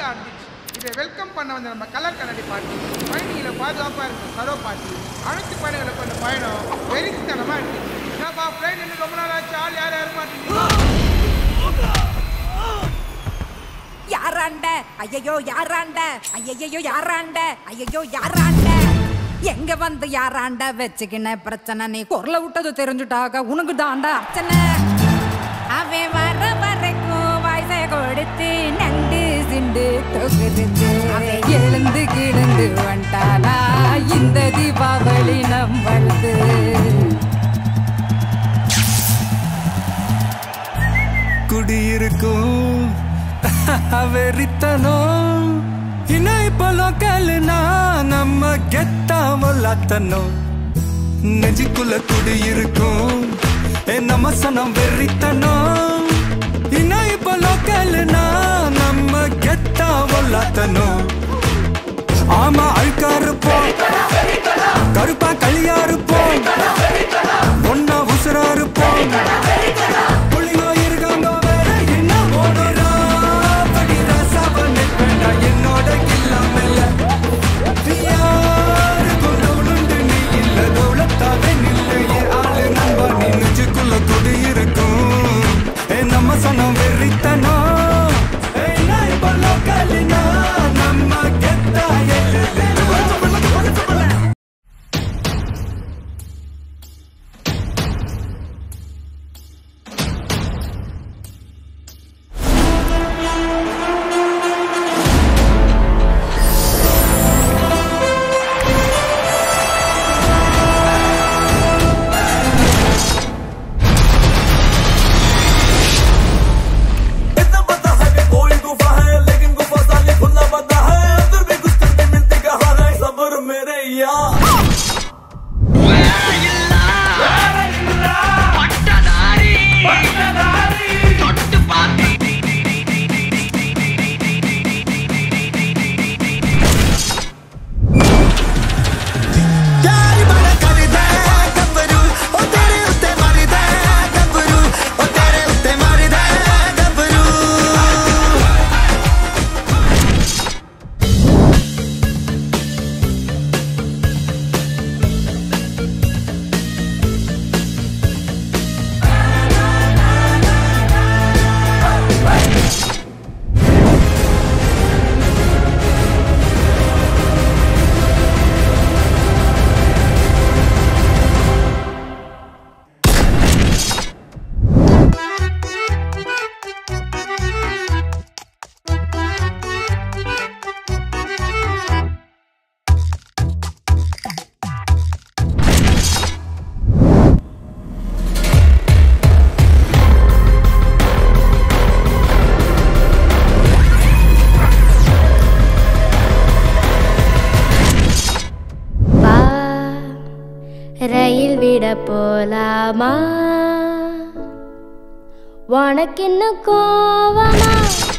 இருந்துச்சு இதை வெல்கம் பண்ண வந்த நம்ம கலர் கண்ணாடி பாட்டி பயணிகளை பாதுகாப்பாக இருக்க சரோ பாட்டி அனைத்து பயணிகளை கொண்ட பயணம் வெறித்தனமாக இருந்துச்சு என்னப்பா ஃப்ளைட் இன்னும் ரொம்ப நாள் ஆச்சு ஆள் யாரும் யாரும் மாட்டேங்குது யாராண்ட ஐயையோ யாராண்ட ஐயையோ யாராண்ட ஐயையோ யாராண்ட எங்க வந்து யாராண்ட வச்சுக்கின பிரச்சனை நீ குரல விட்டது தெரிஞ்சுட்டாக உனக்கு தாண்டா அர்ச்சனை அவன் வர வரைக்கும் வயசை கொடுத்து நண்டு சிண்டு தொகுத்து அவன் எழுந்து கிடந்து வந்துட்டானா இந்த தீபாவளி நம்மளுது குடியிருக்கும் வெறித்தனம் இன்னும் இப்போ லோக்கல்னா நம்ம கெத்தாமலாத்தனும் நெஞ்சுக்குள்ள குடியிருக்கும் ஏ நம்ம சனம் வெறித்தனம் இன்னும் இப்போ லோக்கல்னா நம்ம கெத்தாமலாத்தனும் ஆமா அழுக்கா இருப்போம் கருப்பா களியா இருப்போம் ஒன்னா உசுரா இருப்போம் புள்ளிங்கோ இருக்காங்க வேற என்ன ஓடுறா படி ரசாவன் வேண்டாம் என்னோட இல்லாமல யாருக்கும் தவுளுண்டு நீ இல்ல தவுளத்தாவே நில்லு என் ஆளு நண்பா நீ நெஞ்சுக்குள்ள குடி இருக்கும் ஏ நம்ம சனம் வெறித்தனம் ஏ நான் இப்ப லோக்கல்னா நம்ம கெத்தா எல்லை इतना पता है कि कोई गुफा है लेकिन गुफा साले खुला पता है अंदर भी कुछ करके मिलती कहा है सबर मेरे यार प्यारी बड़ा कर दे गबरू ओ तेरे उत्ते मार दे गबरू ओ तेरे उत्ते मार दे गबरू வா ரயில் விட போலாமா உனக்கு இன்னும் கோவமா